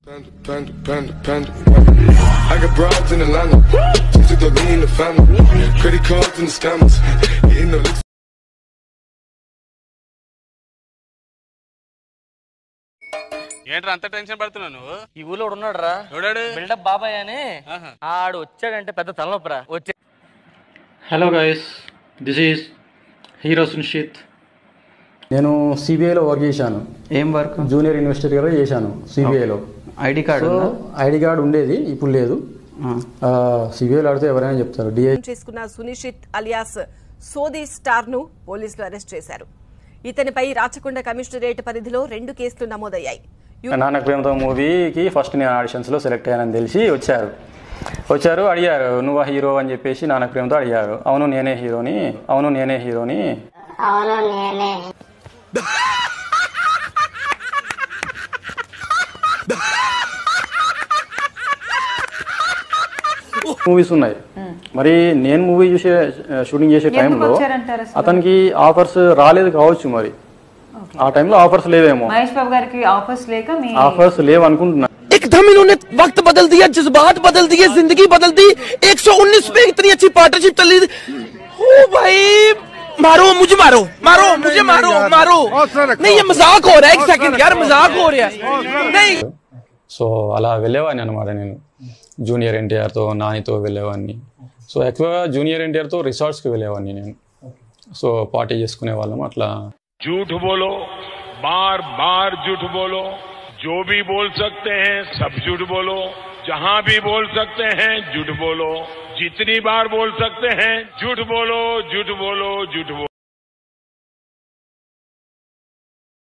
Panda, panda, panda, panda. I got broads in Atlanta. Just took the lean in the family. Credit cards and the scammers. Hitting the licks. ఏంట్రా అంత tension పడుతున్నావు నువ్వు ఈ ఊళ్ళో ఉన్నాడు రా ఎవడాడు బిల్డప్ బాబాయ్ అని ఆహా. ఆడు వచ్చాడంటే పెద్ద తలనొప్పిరా వచ్చే hello guys this is hero Sunishith నేను సిబిఐలో వర్క్ చేశాను ఏం వర్క్ జూనియర్ ఇన్వెస్టిగేటర్ చేశాను సిబిఐలో ఐడి కార్డు సో ఉందా ఐడి కార్డు ఉండేది ఇప్పుడు లేదు సిబిఐలో ఆడితే ఎవరైనా చెప్తారు డిఐ చేసుకున్న సునిషిత్ అలియాస్ సోది స్టార్ ను పోలీసులు అరెస్ట్ చేశారు ఇతనిపై రాచకొండ కమిషనరేట్ పరిధిలో రెండు కేసులు నమోదయ్యాయి యు- నాన్న ప్రేమతో మూవీకి ఫస్ట్ నేను ఆడిషన్స్లో సెలెక్ట్ అయ్యానని తెలిసి వచ్చారు వచ్చారు అడిగారు నువ్వు హీరో అని చెప్పేసి నాన్న ప్రేమతో అడిగారు అవును నేనే హీరోని అవును నేనే హీరోని మూవీస్ ఉన్నాయి మరి నేను మూవీ చూసే షూటింగ్ చేసే టైంలో వచ్చారంటారు అసలు? అతనికి ఆఫర్స్ రాలేదు కావచ్చు మరి ఆ టైంలో ఆఫర్స్ లేవేమో మహేష్ బాబు గారికి ఆఫర్స్ లేక మీ ఆఫర్స్ లేవు అనుకుంటున్నా एकदम इन्होंने वक्त बदल दिया जज्बात बदल दिए जिंदगी बदल दी 119 में इतनी अच्छी पार्टनरशिप चल रही थी ओ भाई मारो मुझे मारो मारो मुझे मारो मारो नहीं ये मजाक हो रहा है एक सेकंड यार मजाक हो रहा है नहीं సో అలా వెళ్ళేవాడిని అనమాట నేను జూనియర్ ఎన్టీఆర్తో నానితో వెళ్ళేవాడిని సో ఎక్కువగా జూనియర్ ఎన్టీఆర్తో రిసార్ట్స్కి వెళ్ళేవాడిని నేను సో పార్టీ చేసుకునే వాళ్ళం అట్లా झूठ बोलो बार बार झूठ बोलो जो भी बोल सकते हैं सब झूठ बोलो जहां भी बोल सकते हैं झूठ बोलो जितनी बार बोल सकते हैं झूठ बोलो झूठ बोलो झूठ बोलो